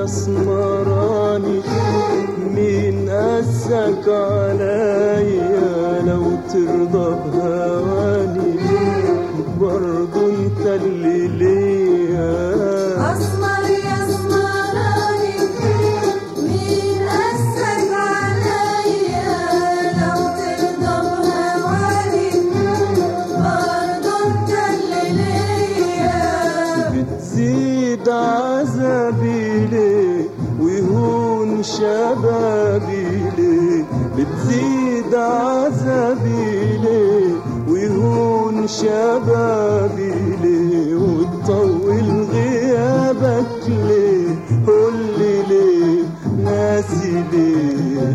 اسمراني مين قاسك عليا لو ترضى بهواني برضو انت اللي ليا أسمر يا أسمراني مين قاسك عليا لو ترضى بهواني برضه أنت اللي ليا بتزيد عذابي ليه ويهون شبابي ليه بتزيد عذابي ليه ويهون شبابي ليه وتطول غيابك ليه قولي ليه ناسي ليه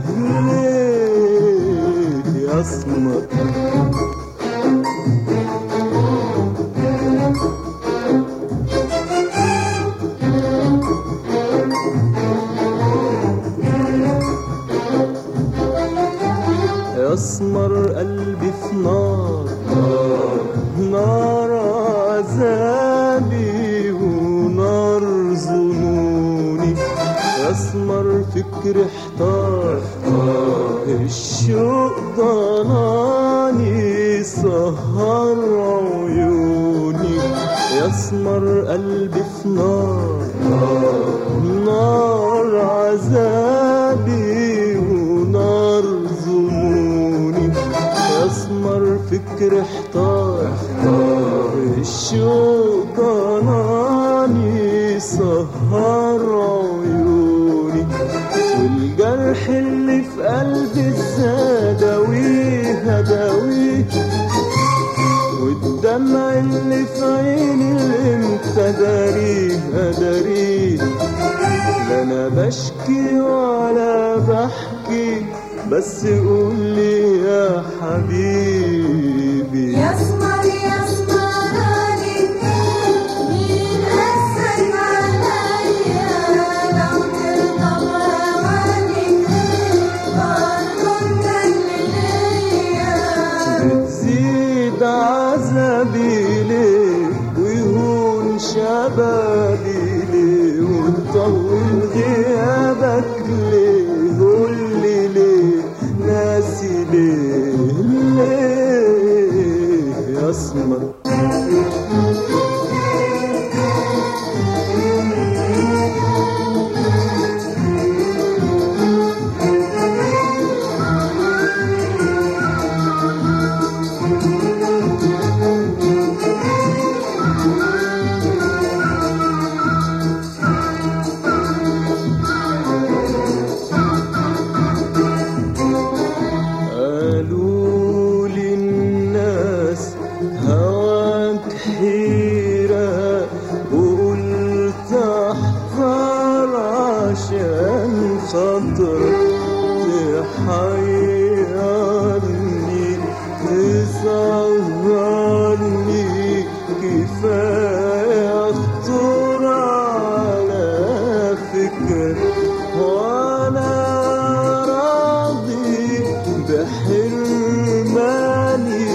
ليه يا اسمر يسمر قلبي في نار نار عذابي ونار ظنوني يسمر فكري احتار الشوق ضناني سهر عيوني يسمر قلبي في نار نار عذابي ونار ظنوني يسمر فكر احتار الشوق ضناني سهر عيوني والجرح اللي في قلبي الزادويه داويه والدمع اللي في عيني اللي امتى داريه اداريه لا انا بشكي ولا بحكي بس قول لي يا حبيبي يا أسمر يا أسمراني مين قاسك عليا لو ترضى بهواني برضه أنت اللي ليا بتزيد عذابي ليه ويهون شبابي ليه وتطول غيابك ليه قولي ليه ناسي ليه ليه يا اسمر قالوا لي الناس هواك حيرة وقلت احذر عشان خاطرك تحيرني تسهرني كفاية اخطر على فكرك وانا راضي بحرماني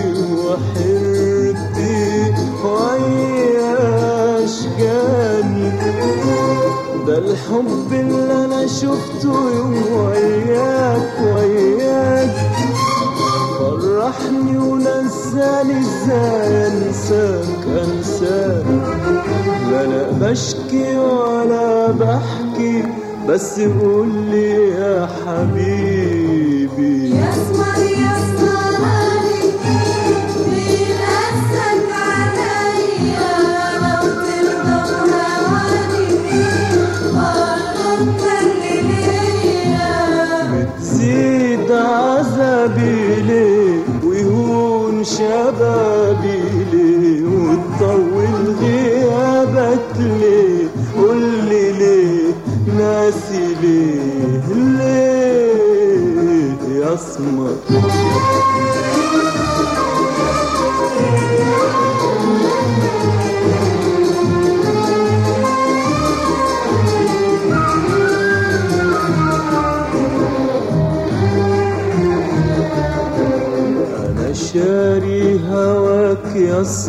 وحرتي ويا اشجاني ده الحب اللي انا شفته يوم وياك وياك فرحني ونساني ازاي انساك انساك لا انا بشكي ولا بحكي بس قول لي يا حبيبي يا أسمر يا أسمراني مين قاسك عليا لو ترضى بهواني برضه أنت اللي ليا بتزيد عذابي ليه ويهون شبابي ليه وتطول غيابك ليه قولي ليه ناسي ليه ليه يا اسمر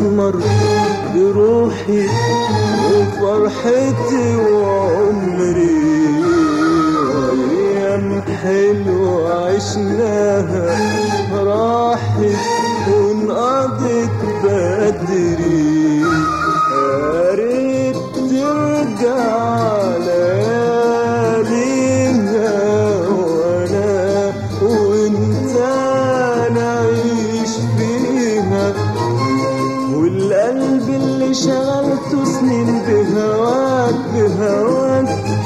اسمر بروحي وفرحتي وعمري وايام حلوه عشناها راحت وانقضت بدري يا ريت ترجع لياليها وانا وانت نعيش فيها والقلب اللي شغلته سنين بهواك بهواك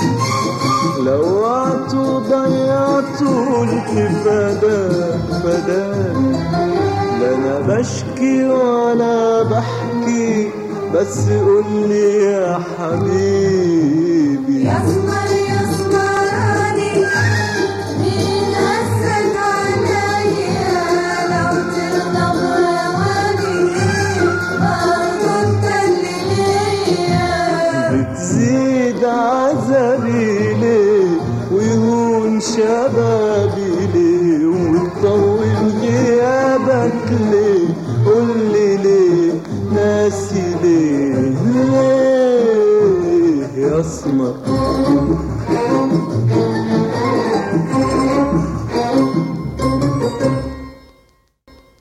لوعته وضيعته قلت فداك فداك لا انا بشكي ولا بحكي بس قولي يا حبيبي يسمر يسمراني مين قاسك عليا لو ترضى بهواني برضه انت اللي ليا بتزيد عذابي ليه ويهون شبابي ليه وتطول غيابك ليه قولي ليه ناسي ليه ليه يا اسمر